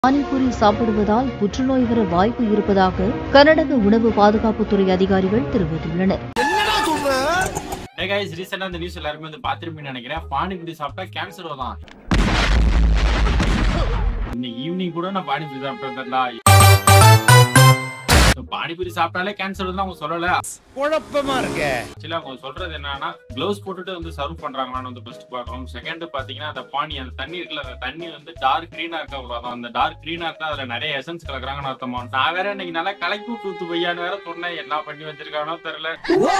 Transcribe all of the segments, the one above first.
பானிபூரி சாப்பிடுவதால் புற்றுநோய் வர வாய்ப்பு இருப்பதாக கர்நாடக உணவு பாதுகாப்புத்துறை அதிகாரிகள் தெரிவித்துள்ளனர் ஹே கைஸ் ரீசெண்டா இந்த நியூஸ் எல்லாருமே வந்து பாத்திருப்பீங்கன்னு நினைக்கிறேன் பானிபூரி சாப்பிட்டா கேன்சர் தான் இன்னைக்கு ஈவினிங் கூட நான் பானிபூரி சாப்பிட்டேன்டா பானிபூரி சாப்பிட்டாலே கேன்சர் தான் அவங்க சொல்லல குழப்பமா இருக்க ஆக்சுவலா அவங்க சொல்றது என்னன்னா க்ளவுஸ் போட்டுட்டு வந்து சர்வ் பண்றாங்களான்னு வந்து ஃபர்ஸ்ட் பார்க்கணும் செகண்ட் பாத்தீங்கன்னா அந்த பானி அந்த தண்ணி இருக்குல்ல அந்த தண்ணி வந்து டார்க் கிரீனா இருக்க கூடாது அந்த டார்க் கிரீனா இருந்தா அதுல நிறைய எசன்ஸ் கலக்குறாங்கன்னு அர்த்தமா நான் வேற இன்னைக்கு நல்லா கலக்கி விட்டு ஊத்து பையான்னு வேற சொன்னேன் என்ன பண்ணி வச்சிருக்கானோ தெரியல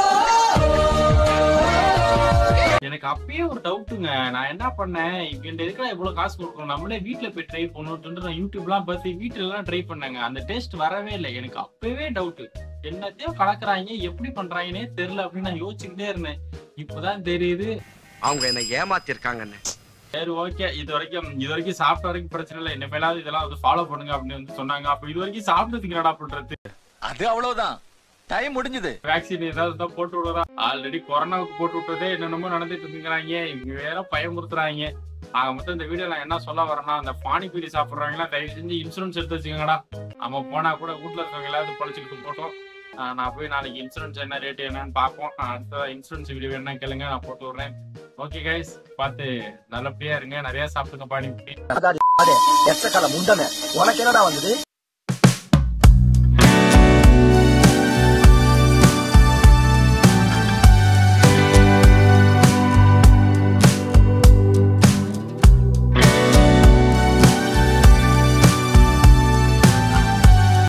எனக்கு அப்பயே ஒரு டவுட்டுங்க நான் என்ன பண்ணேன் இந்த இதுக்கு இவ்வளவு காசு கொடுக்கணும் நம்மளே வீட்ல போய் ட்ரை பண்ணணும்னு நான் யூடியூப்லாம் பார்த்து வீட்டுல எல்லாம் ட்ரை பண்ணாங்க அந்த டேஸ்ட் வரவே இல்லை எனக்கு அப்பவே டவுட் என்னத்தையும் கலக்குறாங்க எப்படி பண்றாங்கன்னே தெரியல அப்படின்னு நான் யோசிச்சுக்கிட்டே இருந்தேன் இப்பதான் தெரியுது அவங்க என்ன ஏமாத்திருக்காங்கன்னு சரி ஓகே இது வரைக்கும் இது வரைக்கும் சாப்பிட்ட வரைக்கும் பிரச்சனை இல்லை இனிமேலாவது இதெல்லாம் வந்து ஃபாலோ பண்ணுங்க அப்படின்னு வந்து சொன்னாங்க அப்ப இது வரைக்கும் சாப்பிட்டதுக்கு என்னடா பண்றது அது அவ்வளவுதான் டைம் முடிஞ்சது வேக்சின் ஏதாவது தான் போட்டு விடுறா ஆல்ரெடி கொரோனாவுக்கு போட்டு விட்டதே என்னென்னமோ நடந்துட்டு இருக்குங்கிறாங்க இவங்க வேற பயமுறுத்துறாங்க ஆக மொத்தம் இந்த வீடியோ நான் என்ன சொல்ல வரேன்னா அந்த பானிபூரி சாப்பிடுறாங்களா தயவு செஞ்சு இன்சூரன்ஸ் எடுத்து வச்சுக்கோங்கடா நம்ம போனா கூட வீட்டுல இருக்கவங்க எல்லாரும் பொழைச்சிக்கிட்டு போட்டோம் ஆஹ் நான் போய் நாளைக்கு இன்சூரன்ஸ் என்ன ரேட் என்னன்னு பார்ப்போம் ஆஹ் அடுத்த இன்சூரன்ஸ் வீடியோ என்ன கேளுங்க நான் போட்டு விடுறேன் ஓகே கைஸ் பார்த்து நல்லபடியா இருங்க நிறைய சாப்பிடுங்க பானிபூரி எச்சக்கால முண்டமே உனக்கு என்னடா வந்தது